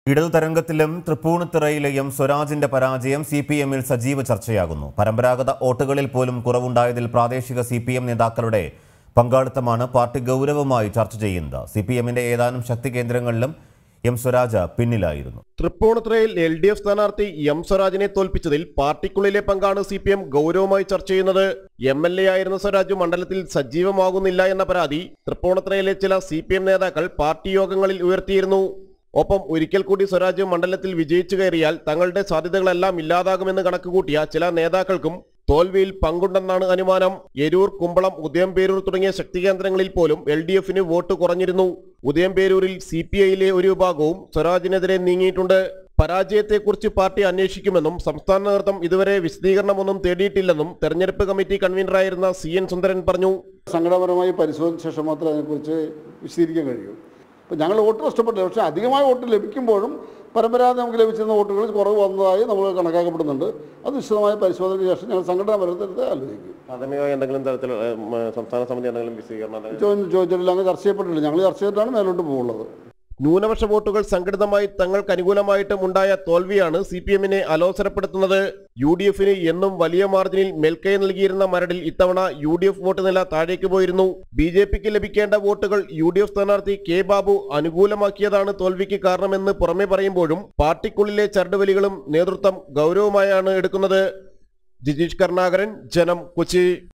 ഇടതു തരംഗത്തിലും തൃപ്പൂണിത്തുറയിലെയും സ്വരാജിന്റെ പരാജയം സി പി എമ്മിൽ സജീവ ചർച്ചയാകുന്നു പരമ്പരാഗത വോട്ടുകളിൽ പോലും കുറവുണ്ടായതിൽ പ്രാദേശിക സി പി എം നേതാക്കളുടെ പങ്കാളിത്തമാണ് പാർട്ടി ഗൗരവമായി ചർച്ച ചെയ്യുന്നത് സി പി എമ്മിന്റെ ഏതാനും ശക്തി കേന്ദ്രങ്ങളിലും എം സ്വരാജ പിന്നിലായിരുന്നു തൃപ്പൂണിത്തുറയിൽ എൽ ഡി എഫ് സ്ഥാനാർത്ഥി എം സ്വരാജിനെ തോൽപ്പിച്ചതിൽ പാർട്ടിക്കുള്ളിലെ പങ്കാണ് സി പി എം ഗൗരവമായി ചർച്ച ചെയ്യുന്നത് എം എൽ എ ആയിരുന്ന സ്വരാജ് മണ്ഡലത്തിൽ സജീവമാകുന്നില്ല എന്ന പരാതി തൃപ്പൂണിത്തുറയിലെ ചില സി പി എം നേതാക്കൾ പാർട്ടി യോഗങ്ങളിൽ ഉയർത്തിയിരുന്നു ഒപ്പം ഒരിക്കൽ കൂടി സ്വരാജ് മണ്ഡലത്തിൽ വിജയിച്ചു കയറിയാൽ തങ്ങളുടെ സാധ്യതകളെല്ലാം ഇല്ലാതാകുമെന്ന് കണക്കുകൂട്ടിയ ചില നേതാക്കൾക്കും തോൽവിയിൽ പങ്കുണ്ടെന്നാണ് അനുമാനം എരൂർ കുമ്പളം ഉദയംപേരൂർ തുടങ്ങിയ ശക്തി കേന്ദ്രങ്ങളിൽ പോലും എൽ ഡി എഫിന് വോട്ട് കുറഞ്ഞിരുന്നു ഉദയംപേരൂരിൽ സി പി ഐയിലെ ഒരു വിഭാഗവും സ്വരാജിനെതിരെ നീങ്ങിയിട്ടുണ്ട് പരാജയത്തെക്കുറിച്ച് പാർട്ടി അന്വേഷിക്കുമെന്നും സംസ്ഥാന നേതൃത്വം ഇതുവരെ വിശദീകരണമൊന്നും തേടിയിട്ടില്ലെന്നും തെരഞ്ഞെടുപ്പ് കമ്മിറ്റി കൺവീനറായിരുന്ന സി എൻ സുന്ദരൻ പറഞ്ഞു സംഘടനപരമായി പരിശോധിച്ച ശേഷം മാത്രമേ അതിനെക്കുറിച്ച് വിശദീകരിക്കാൻ കഴിയൂ അപ്പോൾ ഞങ്ങൾ വോട്ട് നഷ്ടപ്പെട്ടില്ല പക്ഷേ അധികമായ വോട്ട് ലഭിക്കുമ്പോഴും പരമ്പരാഗത നമുക്ക് ലഭിച്ചിരുന്ന വോട്ടുകളിൽ കുറവ് വന്നതായി നമ്മൾ കണക്കാക്കപ്പെടുന്നുണ്ട് അത് വിശദമായ പരിശോധനയ്ക്ക് ശേഷം ഞങ്ങൾ സംഘടനാപരത്തെ ആലോചിക്കും പ്രാഥമികമായി എന്തെങ്കിലും തരത്തിലുള്ള സംസ്ഥാന സമിതി എന്തെങ്കിലും വിശദീകരണം ചോദ്യം ചോദിച്ചിട്ടില്ല അങ്ങനെ ചർച്ച ചെയ്യപ്പെട്ടില്ല ഞങ്ങൾ ചർച്ച ചെയ്തിട്ടാണ് മേലോട്ട് പോകുള്ളത് ന്യൂനപക്ഷ വോട്ടുകൾ സംഘടിതമായി തങ്ങൾക്ക് അനുകൂലമായിട്ടും ഉണ്ടായ തോൽവിയാണ് സി പി എമ്മിനെ അലോസരപ്പെടുത്തുന്നത് യു ഡി എഫിന് എന്നും വലിയ മാർജിനിൽ മേൽക്കൈ നൽകിയിരുന്ന മരടിൽ ഇത്തവണ യു ഡി എഫ് വോട്ട് നില താഴേക്ക് പോയിരുന്നു ബി ജെ പിക്ക് ലഭിക്കേണ്ട വോട്ടുകൾ യു ഡി എഫ് സ്ഥാനാർത്ഥി കെ ബാബു അനുകൂലമാക്കിയതാണ് തോൽവിക്ക് കാരണമെന്ന് പുറമെ പറയുമ്പോഴും പാർട്ടിക്കുള്ളിലെ ചരടുവലികളും നേതൃത്വം ഗൗരവമായാണ് എടുക്കുന്നത് ജിജീഷ് കരുണാകരൻ ജനം കൊച്ചി